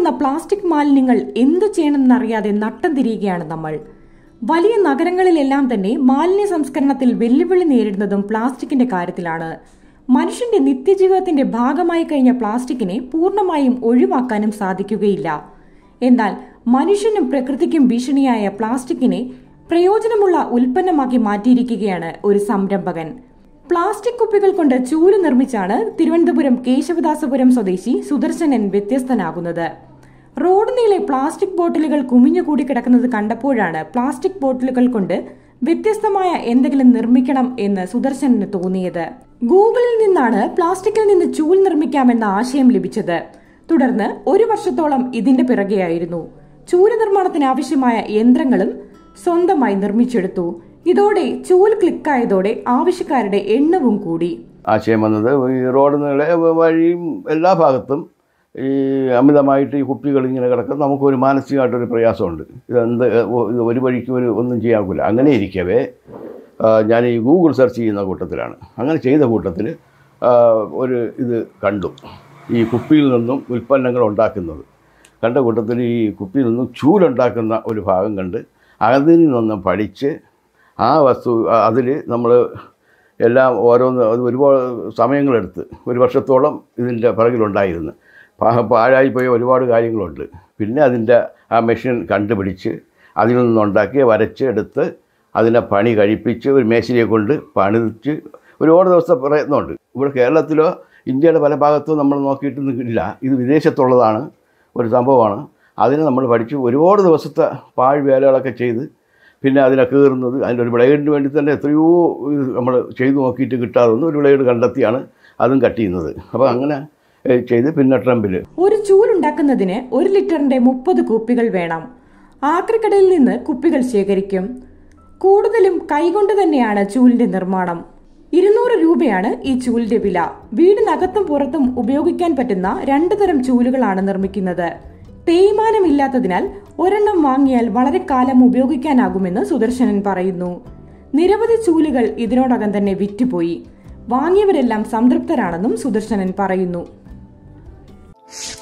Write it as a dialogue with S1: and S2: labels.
S1: വരുന്ന പ്ലാസ്റ്റിക് മാലിന്യങ്ങൾ എന്തു ചെയ്യണമെന്നറിയാതെ നട്ടം തിരിയുകയാണ് നമ്മൾ വലിയ നഗരങ്ങളിലെല്ലാം തന്നെ മാലിന്യ സംസ്കരണത്തിൽ വെല്ലുവിളി നേരിടുന്നതും പ്ലാസ്റ്റിക്കിന്റെ കാര്യത്തിലാണ് മനുഷ്യന്റെ നിത്യജീവിതത്തിന്റെ ഭാഗമായി കഴിഞ്ഞ പ്ലാസ്റ്റിക്കിനെ പൂർണ്ണമായും ഒഴിവാക്കാനും സാധിക്കുകയില്ല എന്നാൽ മനുഷ്യനും പ്രകൃതിക്കും ഭീഷണിയായ പ്ലാസ്റ്റിക്കിനെ പ്രയോജനമുള്ള ഉൽപ്പന്നമാക്കി മാറ്റിയിരിക്കുകയാണ് ഒരു സംരംഭകൻ പ്ലാസ്റ്റിക് കുപ്പികൾ കൊണ്ട് ചൂല് നിർമ്മിച്ചാണ് തിരുവനന്തപുരം കേശവദാസപുരം സ്വദേശി സുദർശനൻ വ്യത്യസ്തനാകുന്നത് റോഡ് നീളെ പ്ലാസ്റ്റിക് ബോട്ടിലുകൾ കുമിഞ്ഞുകൂടി കിടക്കുന്നത് കണ്ടപ്പോഴാണ് പ്ലാസ്റ്റിക് ബോട്ടിലുകൾ കൊണ്ട് വ്യത്യസ്തമായ എന്തെങ്കിലും നിർമ്മിക്കണം എന്ന് സുദർശനന് തോന്നിയത് ഗൂഗിളിൽ നിന്നാണ് പ്ലാസ്റ്റിക്കിൽ നിന്ന് ചൂൽ നിർമ്മിക്കാമെന്ന ആശയം ലഭിച്ചത് തുടർന്ന് ഒരു വർഷത്തോളം ഇതിന്റെ പിറകെയായിരുന്നു ചൂല് നിർമ്മാണത്തിന് ആവശ്യമായ യന്ത്രങ്ങളും സ്വന്തമായി നിർമ്മിച്ചെടുത്തു ഇതോടെ ചൂൽ ക്ലിക്കായതോടെ ആവശ്യക്കാരുടെ എണ്ണവും കൂടി
S2: ആശയം വന്നത് ഈ റോഡ് നീളെ വഴിയും എല്ലാ ഭാഗത്തും ഈ അമിതമായിട്ട് ഈ കുപ്പികൾ ഇങ്ങനെ കിടക്കുന്നത് നമുക്കൊരു മാനസികമായിട്ടൊരു പ്രയാസമുണ്ട് ഇതെന്ത് ഇത് ഒരു വഴിക്ക് ഒരു ഒന്നും ചെയ്യാക്കില്ല അങ്ങനെ ഇരിക്കവേ ആ, ഞാൻ ഈ ഗൂഗിൾ സെർച്ച് ചെയ്യുന്ന കൂട്ടത്തിലാണ് അങ്ങനെ ചെയ്ത കൂട്ടത്തിൽ ആ, ഒരു ഇത് കണ്ടു ഈ കുപ്പിയിൽ നിന്നും ഉൽപ്പന്നങ്ങൾ ഉണ്ടാക്കുന്നത് കണ്ട കൂട്ടത്തിൽ ഈ കുപ്പിയിൽ നിന്നും ചൂലുണ്ടാക്കുന്ന ഒരു ഭാഗം കണ്ട് അതിൽ നിന്നും പഠിച്ച് ആ വസ്തു അതിൽ നമ്മൾ എല്ലാം ഓരോന്ന് അത് ഒരുപാട് സമയങ്ങളെടുത്ത് ഒരു വർഷത്തോളം ഇതിൻ്റെ പിറകിലുണ്ടായിരുന്നു പാ- പാഴായിപ്പോയ ഒരുപാട് കാര്യങ്ങളുണ്ട് പിന്നെ അതിൻ്റെ ആ മെഷീൻ കണ്ടുപിടിച്ച് അതിൽ നിന്നുണ്ടാക്കി വരച്ച് എടുത്ത് അതിനെ പണി കഴിപ്പിച്ച് ഒരു മേശിരിയെ കൊണ്ട് പണിതിച്ച് ഒരുപാട് ദിവസത്തെ പ്രയത്നമുണ്ട് ഇവിടെ കേരളത്തിലോ ഇന്ത്യയുടെ പല ഭാഗത്തും നമ്മൾ നോക്കിയിട്ടൊന്നും ഇല്ല ഇത് വിദേശത്തുള്ളതാണ് ഒരു സംഭവമാണ് അതിനെ നമ്മൾ പഠിച്ച് ഒരുപാട് ദിവസത്തെ പാഴ് വേലകളൊക്കെ ചെയ്ത് പിന്നെ അതിനെ കീറുന്നത് അതിൻ്റെ ഒരു ബ്ലേഡിന് വേണ്ടി തന്നെ എത്രയോ നമ്മൾ ചെയ്തു നോക്കിയിട്ട് കിട്ടാതെ വന്നു ഒരു ബ്ലേഡ് കണ്ടെത്തിയാണ് അതും കട്ട് ചെയ്യുന്നത് അപ്പോൾ അങ്ങനെ ഏ, ചെയ്ത് പിന്നെ ട്രംപിൽ
S1: ഒരു ചൂലുണ്ടാക്കുന്നതിന് ഒരു ലിറ്ററിന്റെ മുപ്പത് കുപ്പികൾ വേണം ആക്രിക്കടയിൽ നിന്ന് കുപ്പികൾ ശേഖരിക്കും കൂടുതലും കൈകൊണ്ട് തന്നെയാണ് ചൂലിന്റെ നിർമ്മാണം ഇരുന്നൂറ് രൂപയാണ് ഈ ചൂലിന്റെ വില വീടിനകത്തും പുറത്തും ഉപയോഗിക്കാൻ പറ്റുന്ന രണ്ടു തരം ചൂലുകളാണ് നിർമ്മിക്കുന്നത് തേയ്മാനമില്ലാത്തതിനാൽ ഒരെണ്ണം വാങ്ങിയാൽ വളരെ കാലം ഉപയോഗിക്കാനാകുമെന്ന് സുദർശനൻ പറയുന്നു നിരവധി ചൂലുകൾ ഇതിനോടകം തന്നെ വിറ്റുപോയി വാങ്ങിയവരെല്ലാം സംതൃപ്തരാണെന്നും സുദർശനൻ പറയുന്നു